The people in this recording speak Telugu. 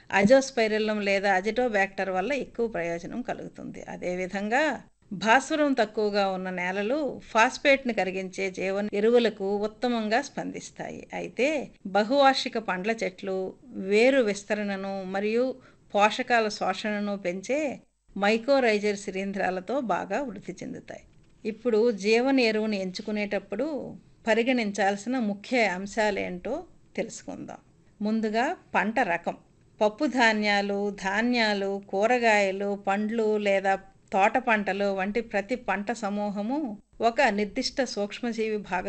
అజోస్పైరిల్లం లేదా అజిటోబ్యాక్టర్ వల్ల ఎక్కువ ప్రయోజనం కలుగుతుంది అదేవిధంగా భాస్వరం తక్కువగా ఉన్న నేలలు ఫాస్ఫేట్ని కరిగించే జీవన ఎరువులకు ఉత్తమంగా స్పందిస్తాయి అయితే బహువార్షిక పండ్ల చెట్లు వేరు విస్తరణను మరియు పోషకాల శోషణను పెంచే మైకోరైజర్ శిలీంధ్రాలతో బాగా వృద్ధి చెందుతాయి ఇప్పుడు జీవన ఎరువుని ఎంచుకునేటప్పుడు పరిగణించాల్సిన ముఖ్య అంశాలేంటో తెలుసుకుందాం ముందుగా పంట రకం పప్పు ధాన్యాలు ధాన్యాలు కూరగాయలు పండ్లు లేదా తోట పంటలు వంటి ప్రతి పంట సమూహము ఒక నిర్దిష్ట సూక్ష్మజీవి భాగ